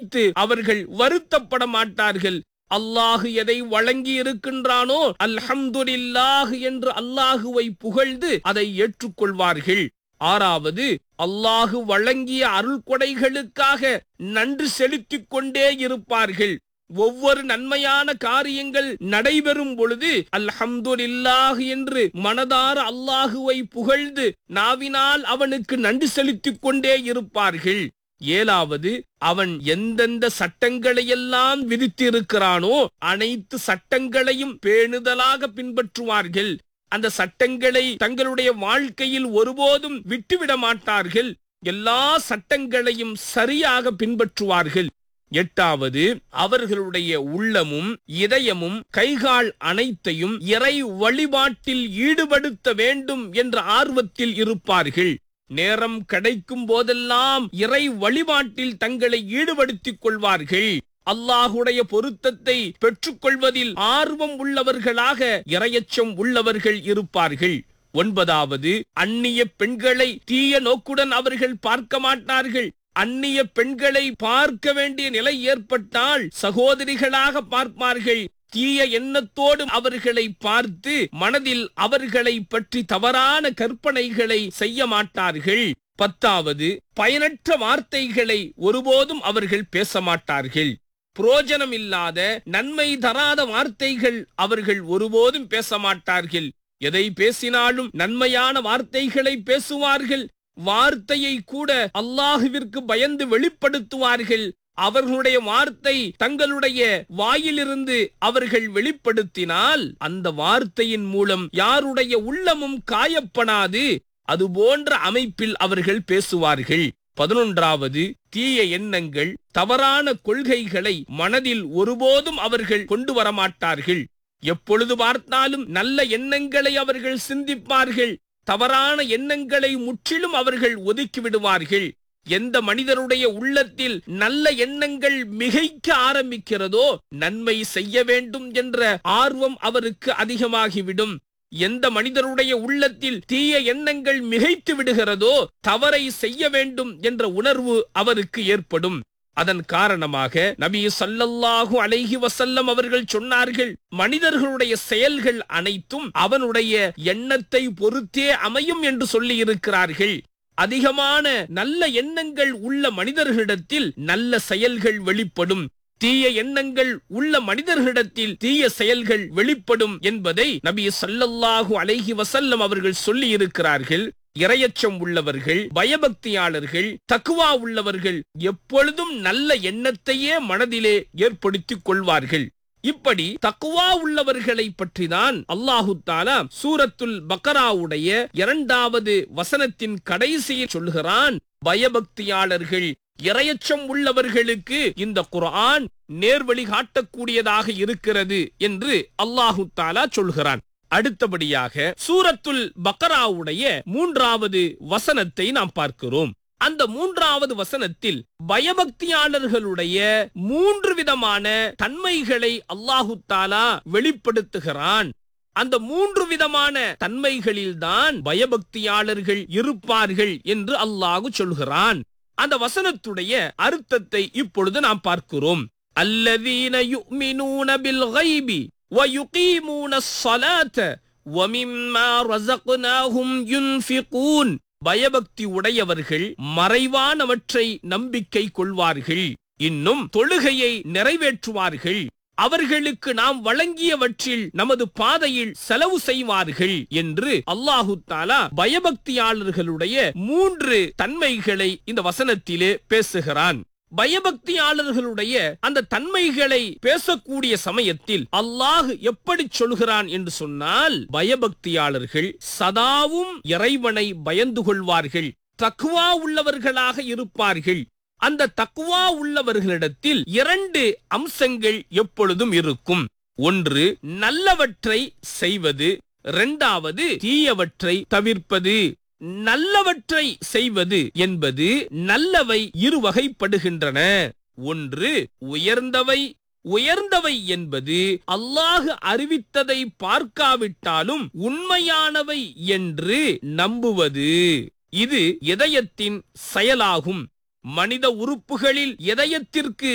நினைத்து அவர்கள் வருத்தப்பட மாட்டார்கள் அல்லாஹு எதை வழங்கி இருக்கின்றானோ அல்ஹம்துலில்லாஹ் என்று அல்லாஹுவை புகழ்ந்து அதை ஏற்றுக்கொள்வார்கள் ஆறாவது அல்லாஹு வழங்கிய அருள் கொடைகளுக்காக நன்றி செலுத்திக் கொண்டே இருப்பார்கள் ஒவ்வொரு நன்மையான காரியங்கள் நடைபெறும் பொழுது அல்ஹம்துலில்லாஹ் என்று மனதார அல்லாஹுவை புகழ்ந்து நாவினால் அவனுக்கு நன்றி செலுத்திக் கொண்டே இருப்பார்கள் ஏழாவது அவன் எந்தெந்த சட்டங்களையெல்லாம் விதித்திருக்கிறானோ அனைத்து சட்டங்களையும் பேணுதலாக பின்பற்றுவார்கள் அந்த சட்டங்களை தங்களுடைய வாழ்க்கையில் ஒருபோதும் விட்டுவிட மாட்டார்கள் எல்லா சட்டங்களையும் சரியாக பின்பற்றுவார்கள் எட்டாவது அவர்களுடைய உள்ளமும் இதயமும் கைகால் அனைத்தையும் இறை வழிபாட்டில் ஈடுபடுத்த வேண்டும் என்ற ஆர்வத்தில் இருப்பார்கள் நேரம் கிடைக்கும் போதெல்லாம் இறை வழிபாட்டில் தங்களை ஈடுபடுத்திக் கொள்வார்கள் அல்லாஹுடைய பொருத்தத்தை பெற்றுக்கொள்வதில் ஆர்வம் உள்ளவர்களாக இரையச்சம் உள்ளவர்கள் இருப்பார்கள் ஒன்பதாவது அந்நிய பெண்களை தீய நோக்குடன் அவர்கள் பார்க்க மாட்டார்கள் அந்நிய பெண்களை பார்க்க வேண்டிய நிலை ஏற்பட்டால் சகோதரிகளாக பார்ப்பார்கள் தீய எண்ணத்தோடு அவர்களை பார்த்து மனதில் அவர்களை பற்றி தவறான கற்பனைகளை செய்ய மாட்டார்கள் பத்தாவது பயனற்ற வார்த்தைகளை ஒருபோதும் அவர்கள் பேச மாட்டார்கள் புரோஜனம் இல்லாத நன்மை தராத வார்த்தைகள் அவர்கள் ஒருபோதும் பேச மாட்டார்கள் எதை பேசினாலும் நன்மையான வார்த்தைகளை பேசுவார்கள் வார்த்தையை கூட அல்லாஹுவிற்கு பயந்து வெளிப்படுத்துவார்கள் அவர்களுடைய வார்த்தை தங்களுடைய வாயிலிருந்து அவர்கள் வெளிப்படுத்தினால் அந்த வார்த்தையின் மூலம் யாருடைய உள்ளமும் காயப்படாது அது போன்ற அமைப்பில் அவர்கள் பேசுவார்கள் பதினொன்றாவது தீய எண்ணங்கள் தவறான கொள்கைகளை மனதில் ஒருபோதும் அவர்கள் கொண்டு வரமாட்டார்கள் எப்பொழுது பார்த்தாலும் நல்ல எண்ணங்களை அவர்கள் சிந்திப்பார்கள் தவறான எண்ணங்களை முற்றிலும் அவர்கள் ஒதுக்கி விடுவார்கள் எந்த மனிதருடைய உள்ளத்தில் நல்ல எண்ணங்கள் மிகைக்க ஆரம்பிக்கிறதோ நன்மை செய்ய வேண்டும் என்ற ஆர்வம் அவருக்கு அதிகமாகிவிடும் எந்த மனிதருடைய உள்ளத்தில் தீய எண்ணங்கள் மிகைத்து விடுகிறதோ தவறை செய்ய வேண்டும் என்ற உணர்வு அவருக்கு ஏற்படும் அதன் காரணமாக நபி ஸல்லல்லாஹு அலைஹி வஸல்லம் அவர்கள் சொன்னார்கள் மனிதர்களுடைய செயல்கள் அனைத்தும் அவனுடைய எண்ணத்தை பொறுத்தே அமையும் என்று சொல்லி இருக்கிறார்கள் அதிகமான நல்ல எண்ணங்கள் உள்ள மனிதர்களிடத்தில் நல்ல செயல்கள் வெளிப்படும் தீய எண்ணங்கள் உள்ள மனிதர்களிடத்தில் தீய செயல்கள் வெளிப்படும் என்பதை நபி ஸல்லல்லாஹு அலைஹி வஸல்லம் அவர்கள் சொல்லி இருக்கிறார்கள் இரையச்சம் உள்ளவர்கள் பயபக்தியாளர்கள் தக்குவா உள்ளவர்கள் எப்பொழுதும் நல்ல எண்ணத்தையே மனதிலே ஏற்படுத்திக் கொள்வார்கள் இப்படி தக்குவா உள்ளவர்களை பற்றிதான் அல்லாஹு தாலா சூரத்துல் பக்கராவுடைய இரண்டாவது வசனத்தின் கடைசியில் சொல்கிறான் பயபக்தியாளர்கள் இரையச்சம் உள்ளவர்களுக்கு இந்த குர்ஆன் நேர்வழி காட்டக்கூடியதாக இருக்கிறது என்று அல்லாஹு தாலா சொல்கிறான் அடுத்தபடியாக சூரத்துல் பக்கராவுடைய மூன்றாவது வசனத்தை நாம் பார்க்கிறோம் அந்த மூன்றாவது வசனத்தில் பயபக்தியாளர்களுடைய மூன்று விதமான தன்மைகளை அல்லாஹு தாலா வெளிப்படுத்துகிறான் அந்த மூன்று விதமான தன்மைகளில்தான் பயபக்தியாளர்கள் இருப்பார்கள் என்று அல்லாஹு சொல்கிறான் அந்த வசனத்துடைய அர்த்தத்தை இப்பொழுது நாம் பார்க்கிறோம் அல்லதீன யுமினூன பில் கைபி ويقيمون الصلاة ومما رزقناهم ينفقون பயபக்தி உடையவர்கள் மறைவானவற்றை நம்பிக்கை கொள்வார்கள் இன்னும் தொழுகையை நிறைவேற்றுவார்கள் அவர்களுக்கு நாம் வழங்கியவற்றில் நமது பாதையில் செலவு செய்வார்கள் என்று அல்லாஹு தாலா பயபக்தியாளர்களுடைய மூன்று தன்மைகளை இந்த வசனத்திலே பேசுகிறான் பயபக்தியாளர்களுடைய அந்த தன்மைகளை பேசக்கூடிய சமயத்தில் அல்லாஹ் எப்படி சொல்கிறான் என்று சொன்னால் பயபக்தியாளர்கள் சதாவும் இறைவனை பயந்து கொள்வார்கள் தக்குவா உள்ளவர்களாக இருப்பார்கள் அந்த தக்குவா உள்ளவர்களிடத்தில் இரண்டு அம்சங்கள் எப்பொழுதும் இருக்கும் ஒன்று நல்லவற்றை செய்வது இரண்டாவது தீயவற்றை தவிர்ப்பது நல்லவற்றை செய்வது என்பது நல்லவை இரு வகைப்படுகின்றன ஒன்று உயர்ந்தவை உயர்ந்தவை என்பது அல்லாஹ் அறிவித்ததை பார்க்காவிட்டாலும் உண்மையானவை என்று நம்புவது இது இதயத்தின் செயலாகும் மனித உறுப்புகளில் இதயத்திற்கு